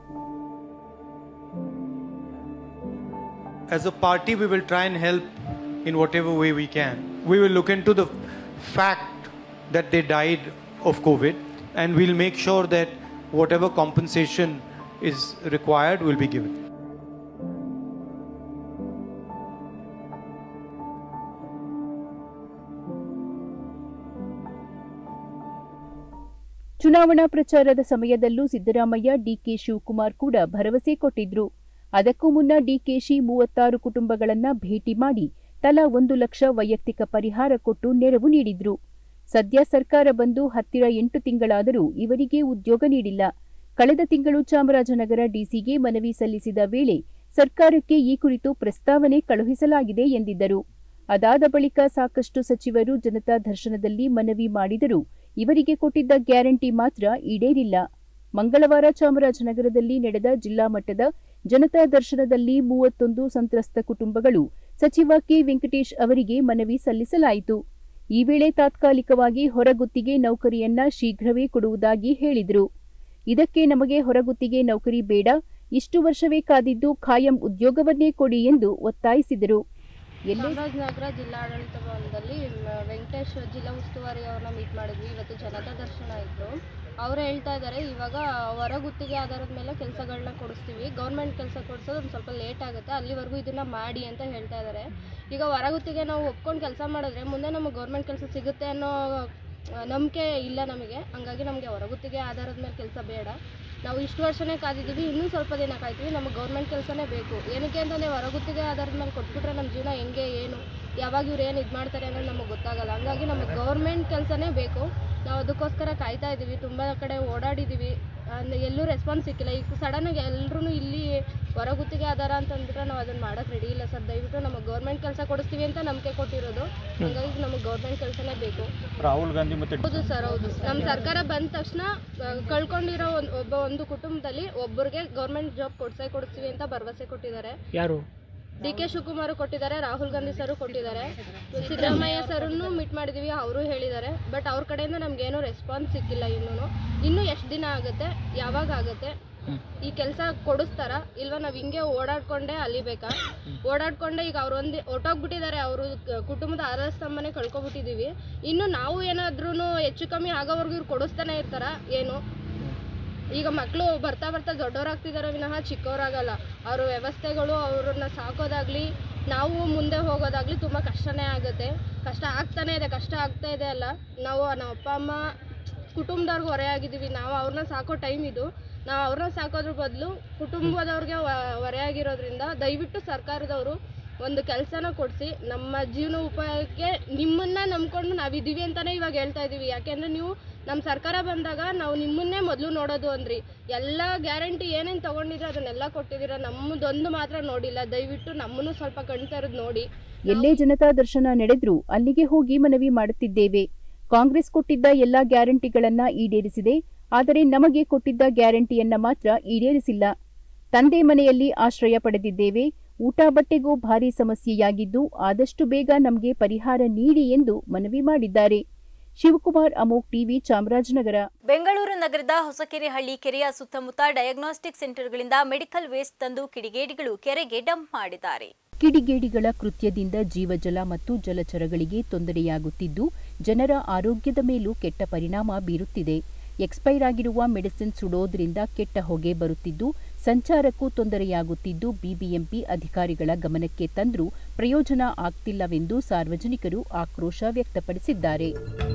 as a party, we will try and help in whatever way we can. We will look into the fact that they died of COVID and we'll make sure that whatever compensation is required will be given. ಚುನಾವಣಾ ಪ್ರಚಾರದ ಸಮಯದಲ್ಲೂ Siddaramaiah DK Shivakumar ಕೂಡ ಭರವಸೆ ಕೊಟ್ಟಿದ್ರು ಅದಕ್ಕೂ ಮುನ್ನ ಡಿಕೆಶಿ ಮೂವತ್ತಾರು ಕುಟುಂಬಗಳನ್ನ ಭೇಟಿ ಮಾಡಿ ತಲಾ ಒಂದು ಲಕ್ಷ ವೈಯಕ್ತಿಕ ಪರಿಹಾರ ಕೊಟ್ಟು ನೆರವು ನೀಡಿದ್ರು ಸದ್ಯ ಸರ್ಕಾರ ಬಂದು ಹತ್ತಿರ ಎಂಟು ತಿಂಗಳಾದರೂ ಇವರಿಗೆ ಉದ್ಯೋಗ ನೀಡಿಲ್ಲ ಕಳೆದ ತಿಂಗಳು ಚಾಮರಾಜನಗರ ಡಿಸಿಗೆ ಮನವಿ ಸಲ್ಲಿಸಿದ ವೇಳೆ ಸರ್ಕಾರಕ್ಕೆ ಈ ಕುರಿತು ಪ್ರಸ್ತಾವನೆ ಕಳುಹಿಸಲಾಗಿದೆ ಎಂದಿದ್ದರು ಅದಾದ ಬಳಿಕ ಸಾಕಷ್ಟು ಸಚಿವರು ಜನತಾ ದರ್ಶನದಲ್ಲಿ ಮನವಿ ಮಾಡಿದರೂ ಇವರಿಗೆ ಕೊಟ್ಟಿದ್ದ ಗ್ಯಾರಂಟಿ ಮಾತ್ರ ಈಡೇರಿಲ್ಲ ಮಂಗಳವಾರ ಚಾಮರಾಜನಗರದಲ್ಲಿ ನಡೆದ ಜಿಲ್ಲಾ ಮಟ್ಟದ ಜನತಾ ದರ್ಶನದಲ್ಲಿ ಮೂವತ್ತೊಂದು ಸಂತ್ರಸ್ತ ಕುಟುಂಬಗಳು ಸಚಿವ ಕೆ ವೆಂಕಟೇಶ್ ಅವರಿಗೆ ಮನವಿ ಸಲ್ಲಿಸಲಾಯಿತು ಈ ವೇಳೆ ತಾತ್ಕಾಲಿಕವಾಗಿ ಹೊರಗುತ್ತಿಗೆ ನೌಕರಿಯನ್ನ ಶೀಘ್ರವೇ ಕೊಡುವುದಾಗಿ ಹೇಳಿದರು ಇದಕ್ಕೆ ನಮಗೆ ಹೊರಗುತ್ತಿಗೆ ನೌಕರಿ ಬೇಡ ಇಷ್ಟು ವರ್ಷವೇ ಕಾದಿದ್ದು ಖಾಯಂ ಉದ್ಯೋಗವನ್ನೇ ಕೊಡಿ ಎಂದು ಒತ್ತಾಯಿಸಿದರು ಎಲ್ಲೇ ಚಾಮರಾಜನಗರ ಜಿಲ್ಲಾಡಳಿತ ಭವನದಲ್ಲಿ ಮ- ವೆಂಕಟೇಶ್ ಜಿಲ್ಲಾ ಉಸ್ತುವಾರಿ ಅವ್ರನ್ನ ಮೀಟ್ ಮಾಡಿದ್ವಿ ಇವತ್ತು ಜನತಾ ದರ್ಶನ ಇತ್ತು ಅವ್ರು ಹೇಳ್ತಾ ಇದ್ದಾರೆ ಇವಾಗ ಹೊರಗುತ್ತಿಗೆ ಆಧಾರದ ಮೇಲೆ ಕೆಲಸಗಳನ್ನ ಕೊಡಿಸ್ತೀವಿ ಗೌರ್ಮೆಂಟ್ ಕೆಲಸ ಕೊಡಿಸೋದು ಒಂದು ಸ್ವಲ್ಪ ಲೇಟ್ ಆಗುತ್ತೆ ಅಲ್ಲಿವರೆಗೂ ಇದನ್ನ ಮಾಡಿ ಅಂತ ಹೇಳ್ತಾ ಇದ್ದಾರೆ ಈಗ ಹೊರಗುತ್ತಿಗೆ ನಾವು ಒಪ್ಕೊಂಡು ಕೆಲಸ ಮಾಡಿದ್ರೆ ಮುಂದೆ ನಮಗೆ ಗೌರ್ಮೆಂಟ್ ಕೆಲಸ ಸಿಗುತ್ತೆ ಅನ್ನೋ ನಂಬಿಕೆ ಇಲ್ಲ ನಮಗೆ ಹಂಗಾಗಿ ನಮಗೆ ಹೊರಗುತ್ತಿಗೆ ಆಧಾರದ ಮೇಲೆ ಕೆಲಸ ಬೇಡ ನಾವು ಇಷ್ಟು ವರ್ಷನೇ ಕಾದಿದ್ದೀವಿ ಇನ್ನೂ ಸ್ವಲ್ಪ ದಿನ ಕಾಯ್ತೀವಿ ನಮಗೆ ಗೌರ್ಮೆಂಟ್ ಕೆಲಸನೇ ಬೇಕು ಏನಕ್ಕೆ ಅಂತಂದರೆ ಹೊರಗುತ್ತಿಗೆ ಆಧಾರದ ಮೇಲೆ ಕೊಟ್ಬಿಟ್ರೆ ನಮ್ಮ ಜೀವನ ಹೆಂಗೆ ಏನು ಯಾವಾಗ ಇವ್ರು ಏನು ಇದು ಮಾಡ್ತಾರೆ ಅನ್ನೋದು ನಮಗೆ ಗೊತ್ತಾಗಲ್ಲ ಹಂಗಾಗಿ ನಮಗೆ ಗೌರ್ಮೆಂಟ್ ಕೆಲಸನೇ ಬೇಕು ನಾವು ಅದಕ್ಕೋಸ್ಕರ ಕಾಯ್ತಾ ಇದ್ದೀವಿ ತುಂಬ ಕಡೆ ಓಡಾಡಿದ್ದೀವಿ ಅಂದ್ರೆ ಎಲ್ಲೂ ರೆಸ್ಪಾನ್ಸ್ ಸಿಕ್ಕಿಲ್ಲ ಈಗ ಸಡನ್ನಾಗಿ ಎಲ್ಲರೂ ಇಲ್ಲಿ ಹೊರಗುತ್ತಿಗೆ ಆಧಾರ ಅಂತಂದ್ಬಿಟ್ರೆ ನಾವು ಅದನ್ನು ಮಾಡೋಕ್ಕೆ ರೆಡಿ ಇಲ್ಲ ಸರ್ ದಯವಿಟ್ಟು ನಮಗೆ ಗೌರ್ಮೆಂಟ್ ಕೆಲಸ ಕೊಡಿಸ್ತೀವಿ ಅಂತ ನಂಬಿಕೆ ಕೊಟ್ಟಿರೋದು ಹಂಗಾಗಿ ನಮಗೆ ಗೌರ್ಮೆಂಟ್ ಕೆಲಸನೇ ಬೇಕು ರಾಹುಲ್ ಗಾಂಧಿ ಮತ್ತೆ ಹೌದು ಸರ್ ಹೌದು ನಮ್ಮ ಸರ್ಕಾರ ಬಂದ ತಕ್ಷಣ ಆ, ಕಳ್ಕೊಂಡಿರೋ ಒಂದು ಒಬ್ಬ ಒಂದು ಕುಟುಂಬದಲ್ಲಿ ಒಬ್ಬರಿಗೆ ಗೌರ್ಮೆಂಟ್ ಜಾಬ್ ಕೊಡ್ಸೇ ಕೊಡಿಸ್ತೀವಿ ಅಂತ ಭರವಸೆ ಕೊಟ್ಟಿದ್ದಾರೆ ಯಾರು ಡಿ ಕೆ ಶಿವಕುಮಾರ್ ಕೊಟ್ಟಿದ್ದಾರೆ ರಾಹುಲ್ ಗಾಂಧಿ ಸರ್ ಕೊಟ್ಟಿದ್ದಾರೆ ಸಿದ್ದರಾಮಯ್ಯ ಸರ್ನು ಮೀಟ್ ಮಾಡಿದೀವಿ ಅವರು ಹೇಳಿದ್ದಾರೆ ಬಟ್ ಅವ್ರ ಕಡೆಯಿಂದ ನಮ್ಗೇನು ರೆಸ್ಪಾನ್ಸ್ ಸಿಕ್ಕಿಲ್ಲ ಇನ್ನೂ ಇನ್ನೂ ಎಷ್ಟು ದಿನ ಆಗುತ್ತೆ ಯಾವಾಗ ಆಗುತ್ತೆ ಈ ಕೆಲಸ ಕೊಡಿಸ್ತಾರ ಇಲ್ವಾ ನಾವು ಹಿಂಗೆ ಓಡಾಡ್ಕೊಂಡೇ ಅಲಿಬೇಕಾ ಓಡಾಡ್ಕೊಂಡೆ ಈಗ ಅವ್ರು ಒಂದು ಹೊಟ್ಟೋಗ್ಬಿಟ್ಟಿದ್ದಾರೆ ಅವರು ಕುಟುಂಬದ ಆಧಾರ ಸ್ತಂಭನೇ ಕಳ್ಕೊಬಿಟ್ಟಿದ್ದೀವಿ ಇನ್ನು ನಾವು ಏನಾದ್ರೂ ಹೆಚ್ಚು ಕಮ್ಮಿ ಆಗೋವರೆಗೂ ಇವ್ರು ಕೊಡಿಸ್ತಾನೆ ಇರ್ತಾರ ಏನು ಈಗ ಮಕ್ಕಳು ಬರ್ತಾ ಬರ್ತಾ ದೊಡ್ಡವರಾಗ್ತಿದ್ದಾರೆ ವಿನಃ ಚಿಕ್ಕವರಾಗಲ್ಲ ಅವ್ರ ವ್ಯವಸ್ಥೆಗಳು ಅವ್ರನ್ನ ಸಾಕೋದಾಗ್ಲಿ ನಾವು ಮುಂದೆ ಹೋಗೋದಾಗ್ಲಿ ತುಂಬ ಕಷ್ಟನೇ ಆಗುತ್ತೆ ಕಷ್ಟ ಆಗ್ತಾನೆ ಇದೆ ಕಷ್ಟ ಆಗ್ತಾ ಇದೆ ಅಲ್ಲ ನಾವು ನಮ್ಮ ಅಪ್ಪ ಅಮ್ಮ ಕುಟುಂಬದವ್ರಿಗೆ ಹೊರೆಯಾಗಿದ್ದೀವಿ ನಾವು ಅವ್ರನ್ನ ಸಾಕೋ ಟೈಮ್ ಇದು ನಾವು ಅವ್ರನ್ನ ಸಾಕೋದ್ರ ಬದಲು ಕುಟುಂಬದವ್ರಿಗೆ ವ- ಹೊರೆಯಾಗಿರೋದ್ರಿಂದ ದಯವಿಟ್ಟು ಸರ್ಕಾರದವರು ಒಂದು ಕೆಲಸನ ಕೊಡಿಸಿ ನಮ್ಮ ಜೀವನ ಉಪಾಯಕ್ಕೆ ನಿಮ್ಮನ್ನ ನಂಬ್ಕೊಂಡು ನಾವಿದ್ದೀವಿ ಅಂತಾನೆ ಇವಾಗ ಹೇಳ್ತಾ ಇದ್ದೀವಿ ಯಾಕೆಂದ್ರೆ ನೀವು ನಮ್ಮ ಸರ್ಕಾರ ಬಂದಾಗ ನಾವು ನಿಮ್ಮನ್ನೇ ಮೊದಲು ನೋಡೋದು ಅಂದ್ರಿ ಎಲ್ಲ ಗ್ಯಾರಂಟಿ ಏನೇನು ತಗೊಂಡಿದ್ರೆ ಅದನ್ನೆಲ್ಲ ಕೊಟ್ಟಿದ್ದೀರಾ ನಮ್ಮದೊಂದು ಮಾತ್ರ ನೋಡಿಲ್ಲ ದಯವಿಟ್ಟು ನಮ್ಮನ್ನು ಸ್ವಲ್ಪ ಕಣ್ತಾ ಇರೋದು ನೋಡಿ ಎಲ್ಲೇ ಜನತಾ ದರ್ಶನ ನಡೆದ್ರೂ ಅಲ್ಲಿಗೆ ಹೋಗಿ ಮನವಿ ಮಾಡುತ್ತಿದ್ದೇವೆ ಕಾಂಗ್ರೆಸ್ ಕೊಟ್ಟಿದ್ದ ಎಲ್ಲಾ ಗ್ಯಾರಂಟಿಗಳನ್ನ ಈಡೇರಿಸಿದೆ ಆದರೆ ನಮಗೆ ಕೊಟ್ಟಿದ್ದ ಗ್ಯಾರಂಟಿಯನ್ನ ಮಾತ್ರ ಈಡೇರಿಸಿಲ್ಲ ತಂದೆ ಮನೆಯಲ್ಲಿ ಆಶ್ರಯ ಪಡೆದಿದ್ದೇವೆ ಊಟ ಬಟ್ಟೆಗೂ ಭಾರಿ ಸಮಸ್ಯೆಯಾಗಿದ್ದು ಆದಷ್ಟು ಬೇಗ ನಮಗೆ ಪರಿಹಾರ ನೀಡಿ ಎಂದು ಮನವಿ ಮಾಡಿದ್ದಾರೆ ಶಿವಕುಮಾರ್ ಅಮೋಕ್ ಟಿವಿ ಚಾಮರಾಜನಗರ ಬೆಂಗಳೂರು ನಗರದ ಹೊಸಕೆರೆ ಹಳ್ಳಿ ಕೆರೆಯ ಸುತ್ತಮುತ್ತ ಡಯಾಗ್ನೋಸ್ಟಿಕ್ ಸೆಂಟರ್ಗಳಿಂದ ಮೆಡಿಕಲ್ ವೇಸ್ಟ್ ತಂದು ಕಿಡಿಗೇಡಿಗಳು ಕೆರೆಗೆ ಡಂಪ್ ಮಾಡಿದ್ದಾರೆ ಕಿಡಿಗೇಡಿಗಳ ಕೃತ್ಯದಿಂದ ಜೀವಜಲ ಮತ್ತು ಜಲಚರಗಳಿಗೆ ತೊಂದರೆಯಾಗುತ್ತಿದ್ದು ಜನರ ಆರೋಗ್ಯದ ಮೇಲೂ ಕೆಟ್ಟ ಪರಿಣಾಮ ಬೀರುತ್ತಿದೆ ಎಕ್ಸ್ಪೈರ್ ಆಗಿರುವ ಮೆಡಿಸಿನ್ ಸುಡೋದ್ರಿಂದ ಕೆಟ್ಟ ಹೊಗೆ ಬರುತ್ತಿದ್ದು ಸಂಚಾರಕ್ಕೂ ತೊಂದರೆಯಾಗುತ್ತಿದ್ದು ಬಿಬಿಎಂಪಿ ಅಧಿಕಾರಿಗಳ ಗಮನಕ್ಕೆ ತಂದರೂ ಪ್ರಯೋಜನ ಆಗ್ತಿಲ್ಲವೆಂದು ಸಾರ್ವಜನಿಕರು ಆಕ್ರೋಶ ವ್ಯಕ್ತಪಡಿಸಿದ್ದಾರೆ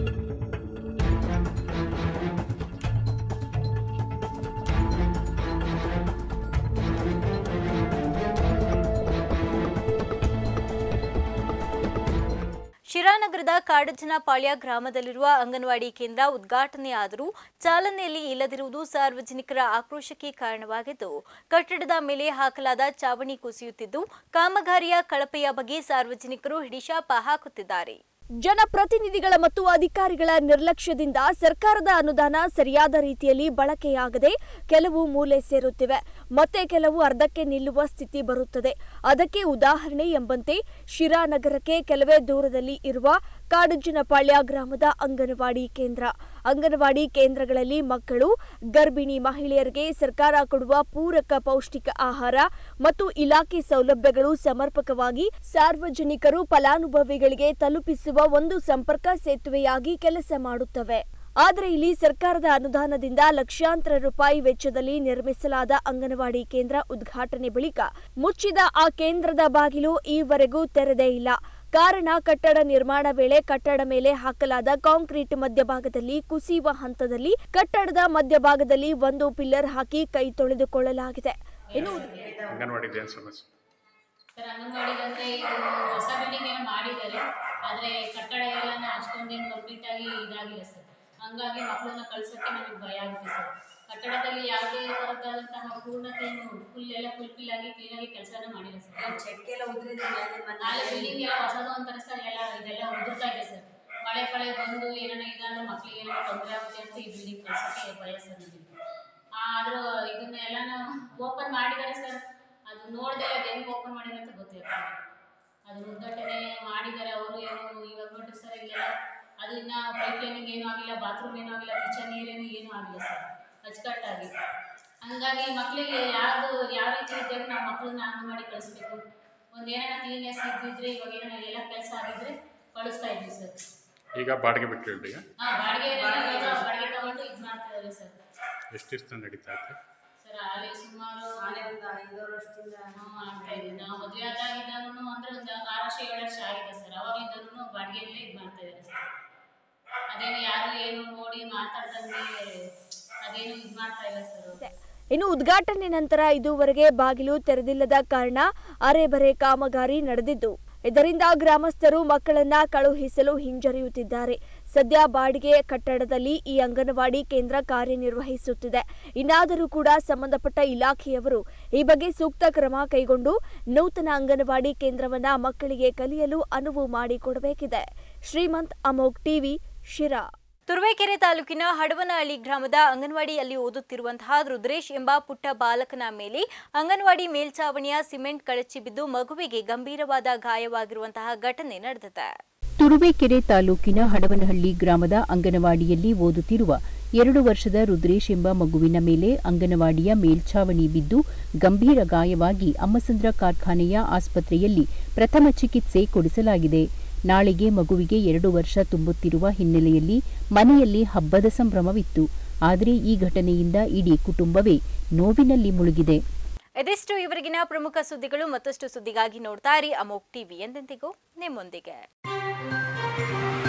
ಶಿರಾನಗರದ ಕಾಡಜ್ಜನಪಾಳ್ಯ ಗ್ರಾಮದಲ್ಲಿರುವ ಅಂಗನವಾಡಿ ಕೇಂದ್ರ ಉದ್ಘಾಟನೆಯಾದರೂ ಚಾಲನೆಯಲ್ಲಿ ಇಲ್ಲದಿರುವುದು ಸಾರ್ವಜನಿಕರ ಆಕ್ರೋಶಕ್ಕೆ ಕಾರಣವಾಗಿದ್ದು ಕಟ್ಟಡದ ಮೇಲೆ ಹಾಕಲಾದ ಚಾವಣಿ ಕುಸಿಯುತ್ತಿದ್ದು ಕಾಮಗಾರಿಯ ಕಳಪೆಯ ಬಗ್ಗೆ ಸಾರ್ವಜನಿಕರು ಹಿಡಿಶಾಪ ಹಾಕುತ್ತಿದ್ದಾರೆ ಜನಪ್ರತಿನಿಧಿಗಳ ಮತ್ತು ಅಧಿಕಾರಿಗಳ ನಿರ್ಲಕ್ಷ್ಯದಿಂದ ಸರ್ಕಾರದ ಅನುದಾನ ಸರಿಯಾದ ರೀತಿಯಲ್ಲಿ ಬಳಕೆಯಾಗದೆ ಕೆಲವು ಮೂಲೆ ಸೇರುತ್ತಿವೆ ಮತ್ತೆ ಕೆಲವು ಅರ್ಧಕ್ಕೆ ನಿಲ್ಲುವ ಸ್ಥಿತಿ ಬರುತ್ತದೆ ಅದಕ್ಕೆ ಉದಾಹರಣೆ ಎಂಬಂತೆ ಶಿರಾ ನಗರಕ್ಕೆ ಕೆಲವೇ ದೂರದಲ್ಲಿ ಇರುವ ಕಾಡುಜ್ಜನಪಾಳ್ಯ ಗ್ರಾಮದ ಅಂಗನವಾಡಿ ಕೇಂದ್ರ ಅಂಗನವಾಡಿ ಕೇಂದ್ರಗಳಲ್ಲಿ ಮಕ್ಕಳು ಗರ್ಭಿಣಿ ಮಹಿಳೆಯರಿಗೆ ಸರ್ಕಾರ ಕೊಡುವ ಪೂರಕ ಪೌಷ್ಟಿಕ ಆಹಾರ ಮತ್ತು ಇಲಾಖೆ ಸೌಲಭ್ಯಗಳು ಸಮರ್ಪಕವಾಗಿ ಸಾರ್ವಜನಿಕರು ಫಲಾನುಭವಿಗಳಿಗೆ ತಲುಪಿಸುವ ಒಂದು ಸಂಪರ್ಕ ಸೇತುವೆಯಾಗಿ ಕೆಲಸ ಮಾಡುತ್ತವೆ ಆದರೆ ಇಲ್ಲಿ ಸರ್ಕಾರದ ಅನುದಾನದಿಂದ ಲಕ್ಷಾಂತರ ರೂಪಾಯಿ ವೆಚ್ಚದಲ್ಲಿ ನಿರ್ಮಿಸಲಾದ ಅಂಗನವಾಡಿ ಕೇಂದ್ರ ಉದ್ಘಾಟನೆ ಬಳಿಕ ಮುಚ್ಚಿದ ಆ ಕೇಂದ್ರದ ಬಾಗಿಲು ಈವರೆಗೂ ತೆರೆದೇ ಇಲ್ಲ ಕಾರಣ ಕಟ್ಟಡ ನಿರ್ಮಾಣ ವೇಳೆ ಕಟ್ಟಡ ಮೇಲೆ ಹಾಕಲಾದ ಕಾಂಕ್ರೀಟ್ ಮಧ್ಯಭಾಗದಲ್ಲಿ ಕುಸಿಯುವ ಹಂತದಲ್ಲಿ ಕಟ್ಟಡದ ಮಧ್ಯಭಾಗದಲ್ಲಿ ಒಂದು ಪಿಲ್ಲರ್ ಹಾಕಿ ಕೈ ತೊಳೆದುಕೊಳ್ಳಲಾಗಿದೆ ಇನ್ನು ಅಂಗನವಾಡಿದು ಏನು ಸಮಸ್ಯೆ ಸರ್ ಅಂಗನವಾಡಿದಂದ್ರೆ ಇದು ಹೊಸ ಬಿಲ್ಡಿಂಗ್ ಏನೋ ಮಾಡಿದ್ದಾರೆ ಆದರೆ ಕಟ್ಟಡ ಎಲ್ಲ ಅಷ್ಟೊಂದೇನು ಕಂಪ್ಲೀಟ್ ಆಗಿ ಇದಾಗಿಲ್ಲ ಸರ್ ಹಂಗಾಗಿ ಮಕ್ಕಳನ್ನ ಕಳ್ಸೋಕ್ಕೆ ನಮಗೆ ಭಯ ಆಗುತ್ತೆ ಸರ್ ಕಟ್ಟಡದಲ್ಲಿ ಯಾವುದೇ ಥರದ್ದಾದಂತಹ ಪೂರ್ಣತೆಯನ್ನು ಫುಲ್ ಎಲ್ಲ ಫುಲ್ಫಿಲ್ ಆಗಿ ಕ್ಲೀನಾಗಿ ಕೆಲಸನ ಮಾಡಿಲ್ಲ ಸರ್ ಚೆಕ್ ಎಲ್ಲ ನಾಳೆ ಬಿಲ್ಡಿಂಗ್ ಎಲ್ಲ ಹೊಸದು ಅಂತಾರೆ ಸರ್ ಎಲ್ಲ ಇದೆಲ್ಲ ಉದುರ್ತಾ ಇದೆ ಸರ್ ಮಳೆ ಪಳೆ ಬಂದು ಏನಾರ ಇದಾದ್ರೆ ಮಕ್ಕಳಿಗೆ ಏನಾರ ತೊಂದರೆ ಆಗುತ್ತೆ ಅಂತ ಈ ಬಿಲ್ಡಿಂಗ್ ಕಳ್ಸೋಕ್ಕೆ ಭಯ ಸರ್ ನಮಗೆ ಆದರೂ ಇದನ್ನ ಎಲ್ಲಾನು ಓಪನ್ ಮಾಡಿದ್ದಾರೆ ಸರ್ ಅದು ನೋಡ್ದೆ ಅದು ಹೆಂಗೆ ಓಪನ್ ಮಾಡಿದ್ದಾರೆ ಅಂತ ಗೊತ್ತಿಲ್ಲ ಅದು ಉದ್ಘಾಟನೆ ಮಾಡಿದ್ದಾರೆ ಅವರು ಏನು ಇವಾಗ ನೋಡ್ರಿ ಸರ್ ಇಲ್ಲೆಲ್ಲ ಅದು ಇನ್ನ ಪೈಪ್ ಲೈನಿಂಗ್ ಏನೂ ಆಗಿಲ್ಲ ಬಾತ್ರೂಮ್ ಏನೂ ಆಗಿಲ್ಲ ಕಿಚನ್ ನೀರೇನು ಏನೂ ಆಗಿಲ್ಲ ಸರ್ ಅಚ್ಚುಕಟ್ಟಾಗಿ ಹಂಗಾಗಿ ಮಕ್ಕಳಿಗೆ ಯಾವುದು ಯಾವ ರೀತಿ ಇದ್ದಾಗ ನಾವು ಮಕ್ಕಳನ್ನ ಅಂಗನವಾಡಿ ಕಳಿಸ್ಬೇಕು ಒಂದು ಏನಾರ ಕ್ಲೀನ್ನೆಸ್ ಇದ್ದಿದ್ರೆ ಇವಾಗ ಏನಾರ ಎಲ್ಲ ಕೆಲಸ ಆಗಿದ್ರೆ ಕಳಿಸ್ತಾ ಇದ್ವಿ ಸರ್ ಈಗ ಬಾಡಿಗೆ ಬಿಟ್ಟಿರಿ ಈಗ ಹಾಂ ಬಾಡಿಗೆ ಇವಾಗ ಬಾಡಿಗೆ ತಗೊಂಡು ಇದು ಮಾಡ್ತಾ ಇದ್ದಾರೆ ಸರ್ ಎಷ್ಟಿಷ್ಟು ನಡೀತಾ ಐತೆ ಸರ್ ಅಲ್ಲಿ ಸುಮಾರು ಒಂದು ಐದಾರು ವರ್ಷದಿಂದ ಆಗ್ತಾ ಇದೆ ನಾವು ಮದುವೆ ಆದಾಗಿದ್ದಾನು ಅಂದ್ರೆ ಒಂದು ಆರು ವರ್ಷ ಏಳು ವರ್ಷ ಆಗಿದೆ ಸರ್ ಅವಾಗಲಿಂದನೂ ಬಾಡಿಗೆಯಲ್ಲೇ ಇದು ಮಾಡ್ತಾ ಇದ್ದಾರೆ ಸರ್ ಅದೇನು ಯಾರು ಏನು ನೋಡಿ ಮಾತಾಡ್ದಂಗೆ ಅದೇನು ಇದು ಮಾಡ್ತಾ ಇಲ್ಲ ಸರ್ ಅವ್ರು. ಇನ್ನು ಉದ್ಘಾಟನೆ ನಂತರ ಇದುವರೆಗೆ ಬಾಗಿಲು ತೆರೆದಿಲ್ಲದ ಕಾರಣ ಅರೆಬರೆ ಕಾಮಗಾರಿ ನಡೆದಿದ್ದು ಇದರಿಂದ ಗ್ರಾಮಸ್ಥರು ಮಕ್ಕಳನ್ನ ಕಳುಹಿಸಲು ಹಿಂಜರಿಯುತ್ತಿದ್ದಾರೆ ಸದ್ಯ ಬಾಡಿಗೆ ಕಟ್ಟಡದಲ್ಲಿ ಈ ಅಂಗನವಾಡಿ ಕೇಂದ್ರ ಕಾರ್ಯನಿರ್ವಹಿಸುತ್ತಿದೆ ಇನ್ನಾದರೂ ಕೂಡ ಸಂಬಂಧಪಟ್ಟ ಇಲಾಖೆಯವರು ಈ ಬಗ್ಗೆ ಸೂಕ್ತ ಕ್ರಮ ಕೈಗೊಂಡು ನೂತನ ಅಂಗನವಾಡಿ ಕೇಂದ್ರವನ್ನ ಮಕ್ಕಳಿಗೆ ಕಲಿಯಲು ಅನುವು ಮಾಡಿಕೊಡಬೇಕಿದೆ ಶ್ರೀಮಂತ್ ಅಮೋಕ್ ಟಿವಿ ಶಿರಾ ತುರುವೇಕೆರೆ ತಾಲೂಕಿನ ಹಡವನಹಳ್ಳಿ ಗ್ರಾಮದ ಅಂಗನವಾಡಿಯಲ್ಲಿ ಓದುತ್ತಿರುವಂತಹ ರುದ್ರೇಶ್ ಎಂಬ ಪುಟ್ಟ ಬಾಲಕನ ಮೇಲೆ ಅಂಗನವಾಡಿ ಮೇಲ್ಛಾವಣಿಯ ಸಿಮೆಂಟ್ ಕಳಚಿ ಬಿದ್ದು ಮಗುವಿಗೆ ಗಂಭೀರವಾದ ಗಾಯವಾಗಿರುವಂತಹ ಘಟನೆ ನಡೆದಿದೆ ತುರುವೇಕೆರೆ ತಾಲೂಕಿನ ಹಡವನಹಳ್ಳಿ ಗ್ರಾಮದ ಅಂಗನವಾಡಿಯಲ್ಲಿ ಓದುತ್ತಿರುವ ಎರಡು ವರ್ಷದ ರುದ್ರೇಶ್ ಎಂಬ ಮಗುವಿನ ಮೇಲೆ ಅಂಗನವಾಡಿಯ ಮೇಲ್ಛಾವಣಿ ಬಿದ್ದು ಗಂಭೀರ ಗಾಯವಾಗಿ ಅಮ್ಮಸಂದ್ರ ಕಾರ್ಖಾನೆಯ ಆಸ್ಪತ್ರೆಯಲ್ಲಿ ಪ್ರಥಮ ಚಿಕಿತ್ಸೆ ಕೊಡಿಸಲಾಗಿದೆ ನಾಳೆಗೆ ಮಗುವಿಗೆ ಎರಡು ವರ್ಷ ತುಂಬುತ್ತಿರುವ ಹಿನ್ನೆಲೆಯಲ್ಲಿ ಮನೆಯಲ್ಲಿ ಹಬ್ಬದ ಸಂಭ್ರಮವಿತ್ತು ಆದರೆ ಈ ಘಟನೆಯಿಂದ ಇಡೀ ಕುಟುಂಬವೇ ನೋವಿನಲ್ಲಿ ಮುಳುಗಿದೆ ಇದಿಷ್ಟು ಇವರಿಗಿನ ಪ್ರಮುಖ ಸುದ್ದಿಗಳು ಮತ್ತಷ್ಟು ಸುದ್ದಿಗಾಗಿ ನೋಡ್ತಾ ಇರಿ ಅಮೋಕ್ ಟಿವಿ ಎಂದೆಂದಿಗೂ ನಿಮ್ಮೊಂದಿಗೆ